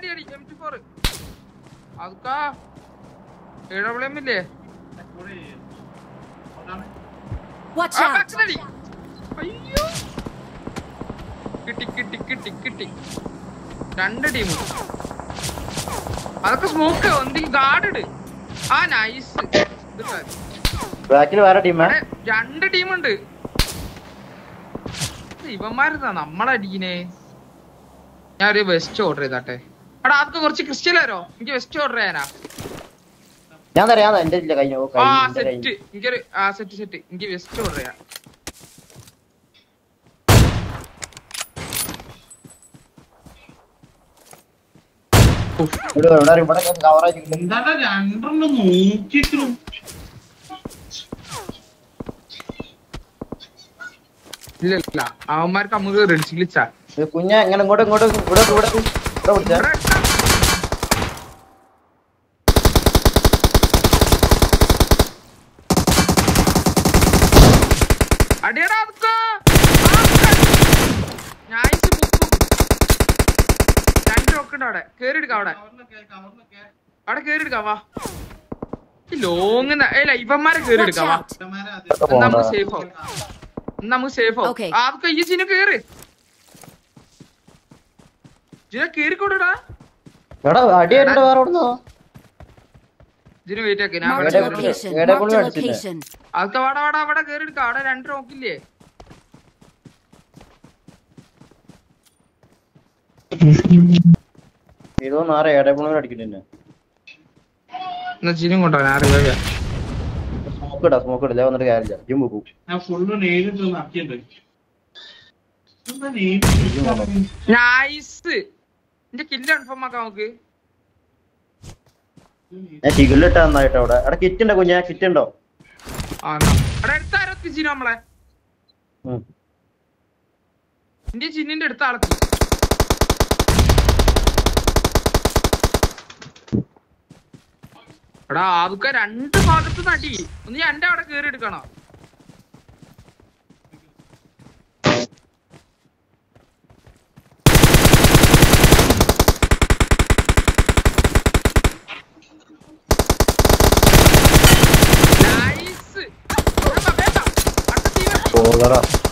അടി അടി M T four അതൊക്കെ ഏഴവളയം ഇല്ലേ Watch ആ, out! backside. അയ്യോ കിട്ടി കിട്ടി കിട്ടി കിട്ടി രണ്ട് ടീമും അതൊക്കെ സ്മോക്ക് എന്തെങ്കിലും ഗാർഡ് ഇട് ആ നൈസ് ബാക്കിൽ വേറെ ടീമാ രണ്ട് ടീമുണ്ട് ഇവന്മാരെന്താ നമ്മളടിക്കണേ ഞാൻ ഒരു വെസ്റ്റ് ഓർഡർ ചെയ്താട്ടെ എടാ അതൊക്കെ കുറച്ച് ക്രിസ്റ്റൽ തരോ എനിക്ക് വെസ്റ്റ് ഓർഡർ ചെയ്യാനാ ഞാൻ തരാം എന്റെ ഇല്ല കഴിഞ്ഞു ഓ, ആ കഴിഞ്ഞു, എന്റെ സെറ്റ് കഴിഞ്ഞു. എനിക്കൊരു ആ സെറ്റ് സെറ്റ് എനിക്ക് വെസ്റ്റ് ഓർഡർ ചെയ്യാം ഉഫ്. ഇവിടെ ഇവിടെ ഇവിടെ കവർ ആയിട്ട് എന്താണ് രണ്ടെണ്ണം നോക്കിയിട്ടും ഇല്ല ഇല്ല അവന്മാർക്ക് നമുക്ക് റെഡ്സ് ഗ്ലിച്ചാ കുഞ്ഞ എങ്ങനെ ഇങ്ങോട്ട് ഇങ്ങോട്ട് ഇവിടെ ഇവിടെ ഇവിടെ പിടിച്ച ഇവിടെ ഇട്ടാ. അടിയടാ അതൊക്കെ. ആ, ഞായിച്ച് പൊക്കും. രണ്ട് rock ഉണ്ട് അവിടെ കേറി എടുക്കാം അവിടെ അവിടെ കേറി എടുക്കാം വാ ലോങ് ഏല ഇവന്മാരെ കേറി Watch എടുക്കാം വാ out! എന്നാ നമുക്ക് സേഫ് ആവും എന്നാ നമുക്ക് സേഫ് ആവും Okay. ആ, അതൊക്കെ ഈ ജിന കേറ് ജിന കേറിക്കോടാ എടാ അടി വരുന്നുണ്ട് വേറെ എവിടുന്നോ ജിന വെയിറ്റ് ആക്കി ഞാൻ Marked ഇവിടെ a Where- കേറി. location. where- Marked a where- location. അതൊക്കെ വാടാ വാടാ അവിടെ കേറി എടുക്കാം അവിടെ രണ്ട് നോക്കില്ലേ ഇതൊന്നും ആരെ ഏടേപ്പുള്ള അടിക്കുന്നുണ്ട് എന്നാ ജിനും കൊണ്ടുപോകാൻ അറിയാ സ്മോക്ക് ഇടാ സ്മോക്ക് ഇടില്ല വന്നിട്ട് കാര്യമില്ല ജിം പോകും ഞാൻ ഫുള്ള് നേരിട്ട് നടത്തിയിട്ടുണ്ട് എന്താ നേരിട്ട് നൈസ് എന്റെ കില്ല് കൺഫേം ആക്കാം നമുക്ക് ഞാൻ ചികിലിട്ട നന്നായിട്ട് അവിടെ അവിടെ കിറ്റ് ഉണ്ടോ കുഞ്ഞാ കിറ്റ് ഉണ്ടോ ആ എന്നാ. അവിടെ അടുത്ത ആരെത്തി ജിനു നമ്മളെ ഉം. എന്റെ ജിന്നിന്റെ അടുത്ത ആളെത്തി എടാ അതൊക്കെ രണ്ട് ഭാഗത്ത് നടി ഒന്ന് ഞാൻ എന്റെ അവിടെ കേറി എടുക്കണോ നൈസ് വേണ്ട വേണ്ട അടുത്ത ടീം പോകറ